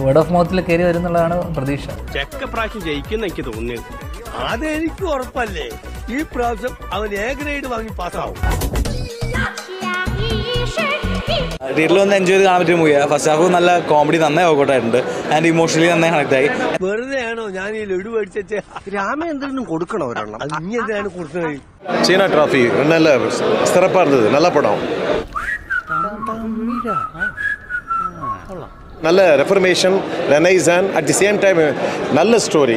word of മൗത്തിൽ കയറി വരും എന്നുള്ളതാണ് പ്രതീക്ഷ ചെക്ക പ്രാവശ്യം ജയിക്കുന്ന എനിക്ക് തോന്നിയത് അതെനിക്ക് ഉറപ്പല്ലേ ഈ പ്രാവശ്യം അവൻ എ ഗ്രേഡ് വാങ്ങി പാസ്സാവും തിയേറ്ററിൽ വന്ന് എൻജോയ് ചെയ്ത് കാണാൻ പറ്റിയ മൂവിയാണ് ഫസ്റ്റ് ഹാഫ് നല്ല കോമഡി നന്നായി വർക്കൗട്ടായിട്ടുണ്ട് ആൻഡ് ഇമോഷണലി നന്നായി കണക്ട് ആയി വെറുതെയാണോ ഞാൻ ഈ ലഡു മേടിച്ചു രാമ എന്തെങ്കിലും കൊടുക്കണോ ഒരെണ്ണം അത് നീ എന്തിനാണ് കൊടുക്കുന്നത് சீனா டிராஃபி நல்ல சிறப்பாக இருந்தது நல்ல படம் நல்ல ரெஃபர்மேஷன் ரெனைஸ் and at the same time நல்ல ஸ்டோரி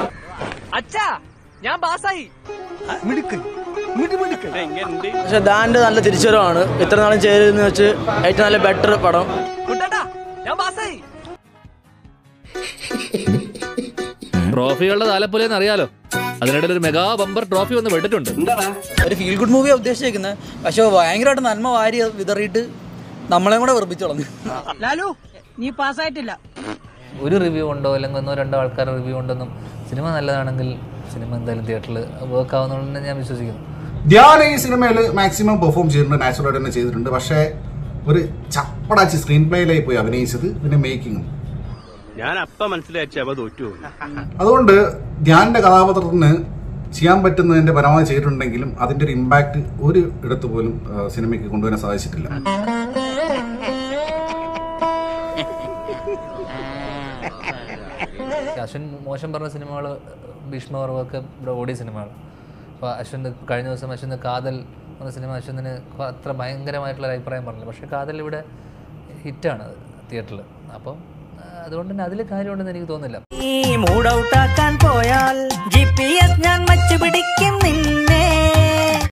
മിടുക്കൻ മിടുമിടുക്കൻ പക്ഷെ ദാൻ്റെ നല്ല തിരിച്ചുവരവാണ് ഇത്ര നാളും ചെയ്തതെന്ന് വെച്ച് ഏറ്റവും നല്ല ബെറ്റർ പടം ട്രോഫികളുടെ താലപ്പൊലിയെന്ന് അറിയാലോ അതിനിടയിൽ ഒരു മെഗാ ബമ്പർ ട്രോഫി വന്ന് വിട്ടിട്ടുണ്ട് ഒരു ഫീൽ ഗുഡ് മൂവിയാണ് ഉദ്ദേശിക്കുന്നത് പക്ഷെ ഭയങ്കരമായിട്ട് നന്മ വാരി വിതറിയിട്ട് നമ്മളെയും കൂടെ വെറുപ്പിച്ചു കളഞ്ഞു ലാലു നീ പാസ്സായിട്ടില്ല ഒരു റിവ്യൂ ഉണ്ടോ അല്ലെങ്കിൽ ഒന്നോ രണ്ടോ ആൾക്കാർ റിവ്യൂ ഉണ്ടെന്നും സിനിമ നല്ലതാണെങ്കിൽ സിനിമ എന്തായാലും തിയേറ്ററിൽ വർക്ക് ആവുന്നുണ്ടെന്ന് ഞാൻ വിശ്വസിക്കുന്നു ധ്യാൻ ഈ സിനിമയിൽ മാക്സിമം പെർഫോം ചെയ്തിട്ടുണ്ട് നാച്ചുറലായിട്ട് തന്നെ ചെയ്തിട്ടുണ്ട് പക്ഷേ ഒരു ചപ്പടാച്ചി സ്ക്രീൻ പ്ലേയിലായി പോയി അഭിനയിച്ചത് പിന്നെ മേക്കിങ്ങും ഞാൻ അപ്പ മനസ്സിലാക്കി അവ തോറ്റു അതുകൊണ്ട് ധ്യാനിന്റെ കഥാപാത്രത്തിന് ചെയ്യാൻ പറ്റുന്നതിന്റെ പരമാവധി ചെയ്തിട്ടുണ്ടെങ്കിലും അതിന്റെ ഒരു ഇമ്പാക്ട് ഒരു ഇടത്ത് പോലും ആ, സിനിമയ്ക്ക് കൊണ്ടുവരാൻ സാധിച്ചിട്ടില്ല അശ്വിൻ മോശം പറഞ്ഞ സിനിമകൾ ഭീഷ്മപർവൊക്കെ ഇവിടെ ഓടിയ സിനിമകൾ അപ്പോൾ അശ്വിൻ്റെ കഴിഞ്ഞ ദിവസം അശ്വിൻ്റെ കാതൽ എന്ന സിനിമ അശ്വിന് അത്ര ഭയങ്കരമായിട്ടുള്ള ഒരു അഭിപ്രായം പറഞ്ഞില്ല പക്ഷേ കാതൽ ഇവിടെ ഹിറ്റാണ് തിയേറ്ററിൽ അപ്പം ആ, അതുകൊണ്ട് തന്നെ അതിൽ കാര്യമുണ്ടെന്ന് എനിക്ക് തോന്നുന്നില്ല നീ മൂഡ് ഔട്ടാക്കാൻ പോയാൽ ജി പി എസ് ഞാൻ വച്ചു പിടിക്കും നിന്നെ